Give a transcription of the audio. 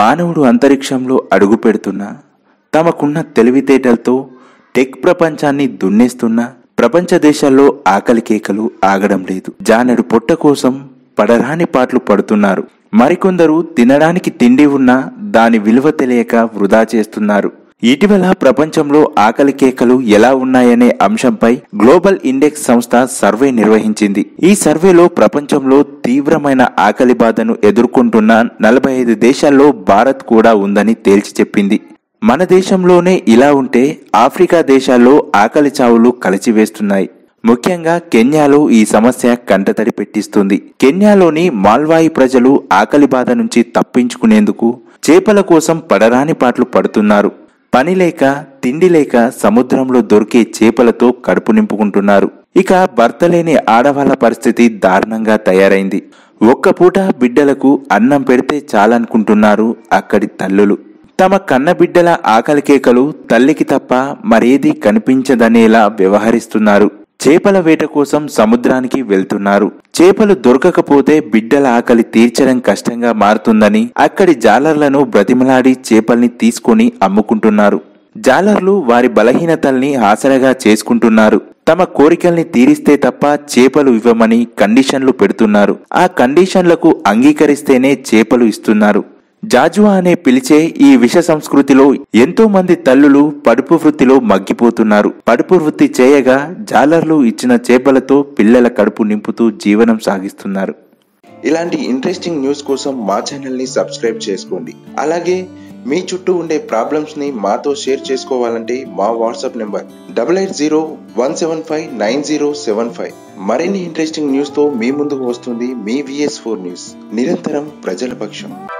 మానవుడు అంతరిక్షంలో అడుగు పెడుతున్నా తమకున్న తెలివితేటలతో టెక్ ప్రపంచాన్ని దున్నేస్తున్న ప్రపంచ దేశాల్లో ఆకలి కేకలు ఆగడం లేదు జానెడు పొట్ట కోసం పడరాని పాటలు పడుతున్నారు మరికొందరు తినడానికి తిండి ఉన్నా దాని విలువ తెలియక వృధా చేస్తున్నారు ఇటీవల ప్రపంచంలో ఆకలి కేకలు ఎలా ఉన్నాయనే అంశంపై గ్లోబల్ ఇండెక్స్ సంస్థ సర్వే నిర్వహించింది ఈ సర్వేలో ప్రపంచంలో తీవ్రమైన ఆకలి బాధను ఎదుర్కొంటున్న నలభై ఐదు దేశాల్లో భారత్ కూడా ఉందని తేల్చి చెప్పింది మన దేశంలోనే ఇలా ఉంటే ఆఫ్రికా దేశాల్లో ఆకలి చావులు కలిచివేస్తున్నాయి ముఖ్యంగా కెన్యాలో ఈ సమస్య కంటతడి పెట్టిస్తుంది కెన్యాలోని మాల్వాయి ప్రజలు ఆకలి బాధ నుంచి తప్పించుకునేందుకు చేపల కోసం పడరాని పాటలు పడుతున్నారు పని లేక తిండి లేక సముద్రంలో దొరికే చేపలతో కడుపు నింపుకుంటున్నారు ఇక భర్త లేని ఆడవాళ్ల పరిస్థితి దారుణంగా తయారైంది ఒక్క పూట బిడ్డలకు అన్నం పెడితే చాలనుకుంటున్నారు అక్కడి తల్లులు తమ కన్న బిడ్డల ఆకలి కేకలు తల్లికి తప్ప మరేది కనిపించదనేలా వ్యవహరిస్తున్నారు చేపల వేట కోసం సముద్రానికి వెళ్తున్నారు చేపలు దొరకకపోతే బిడ్డల ఆకలి తీర్చడం కష్టంగా మారుతుందని అక్కడి జాలర్లను బ్రతిమలాడి చేపల్ని తీసుకొని అమ్ముకుంటున్నారు జాలర్లు వారి బలహీనతల్ని ఆసరగా చేసుకుంటున్నారు తమ కోరికల్ని తీరిస్తే తప్ప చేపలు ఇవ్వమని కండిషన్లు పెడుతున్నారు ఆ కండిషన్లకు అంగీకరిస్తేనే చేపలు ఇస్తున్నారు జాజువా అనే పిలిచే ఈ విష సంస్కృతిలో ఎంతో మంది తల్లులు పడుపు వృత్తిలో మగ్గిపోతున్నారు పడుపు వృత్తి చేయగా జాలర్లు ఇచ్చిన చేపలతో పిల్లల కడుపు నింపుతూ జీవనం సాగిస్తున్నారు ఇలాంటి ఇంట్రెస్టింగ్ న్యూస్ కోసం మా ఛానల్ని సబ్స్క్రైబ్ చేసుకోండి అలాగే మీ చుట్టూ ఉండే ప్రాబ్లమ్స్ని మాతో షేర్ చేసుకోవాలంటే మా WhatsApp number double eight zero one seven five nine zero seven five మరిన్ని ఇంట్రెస్టింగ్ న్యూస్తో మీ ముందుకు వస్తుంది మీ విఎస్ ఫోర్ న్యూస్ నిరంతరం ప్రజల పక్షం